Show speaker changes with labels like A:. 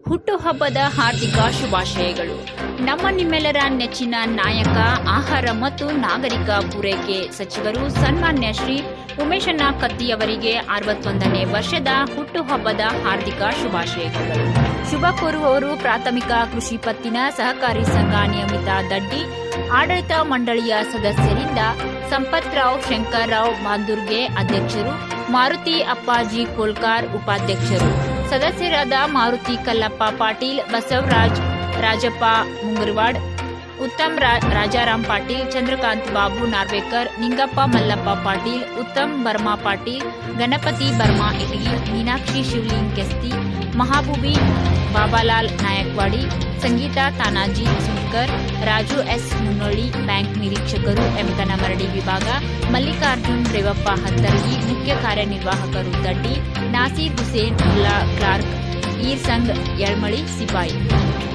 A: ಹುಟ್ಟುಹಬ್ಬದ ಹಾರ್ದಿಕ ಶುಭಾಶಯಗಳು ನಮ್ಮ ನಿಮ್ಮೆಲ್ಲರ ನೆಚ್ಚಿನ ನಾಯಕ ಆಹಾರ ಮತ್ತು ನಾಗರಿಕ ಪೂರೈಕೆ ಸಚಿವರು ಸನ್ಮಾನ್ಯ ಶ್ರೀ ಉಮೇಶಣ್ಣ ಕತ್ತಿಯವರಿಗೆ ಅರವತ್ತೊಂದನೇ ವರ್ಷದ ಹುಟ್ಟುಹಬ್ಬದ ಹಾರ್ದಿಕ ಶುಭಾಶಯಗಳು ಶುಭ ಕೋರುವವರು ಪ್ರಾಥಮಿಕ ಕೃಷಿ ಪತ್ತಿನ ಸಹಕಾರಿ ಸಂಘ ನಿಯಮಿತ ದಡ್ಡಿ ಆಡಳಿತ ಮಂಡಳಿಯ ಸದಸ್ಯರಿಂದ ಸಂಪತ್ರಾವ್ ಶಂಕರ್ರಾವ್ ಮಾಂದುರ್ಗೆ ಅಧ್ಯಕ್ಷರು ಮಾರುತಿ ಅಪ್ಪಾಜಿ ಕೋಲ್ಕಾರ್ ಉಪಾಧ್ಯಕ್ಷರು ಸದಸ್ಯರಾದ ಮಾರುತಿ ಕಲ್ಲಪ್ಪ ಪಾಟೀಲ್ ಬಸವರಾಜ್ ರಾಜಪ್ಪ ಮುಂಗರವಾಡ್ ಉತ್ತಮ್ ರಾ- ರಾಜಾರಾಮ್ ಪಾಟೀಲ್ ಚಂದ್ರಕಾಂತ್ ಬಾಬು ನಾರ್ವೇಕರ್ ನಿಂಗಪ್ಪ ಮಲ್ಲಪ್ಪ ಪಾಟೀಲ್ ಉತ್ತಮ್ ಬರ್ಮಾ ಪಾಟೀಲ್ ಗಣಪತಿ ಬರ್ಮಾ ಇಟಗಿ ಮೀನಾಕ್ಷಿ ಶಿವಲಿಂಗ್ ಕೆಸ್ತಿ ಮಹಾಬೂಬಿ ಬಾಬಾಲಾಲ್ ನಾಯಕ್ವಾಡಿ ಸಂಗೀತಾ ತಾನಾಜಿ ಸುಂಕರ್ ರಾಜು ಎಸ್ ಮುನ್ನೋಳಿ ಬ್ಯಾಂಕ್ ನಿರೀಕ್ಷಕರು ಎಂ ಕನಮರಡಿ ವಿಭಾಗ ಮಲ್ಲಿಕಾರ್ಜುನ್ ರೇವಪ್ಪ ಹತ್ತರ್ಗಿ ಮುಖ್ಯ ಕಾರ್ಯನಿರ್ವಾಹಕರು ದಡ್ಡಿ ನಾಸೀರ್ ಹುಸೇನ್ ಉಲ್ಲಾ ಕ್ಲಾರ್ಕ್ ಈರ್ ಸಂಘ್ ಯಳ್ಮಳಿ ಸಿಪಾಯಿ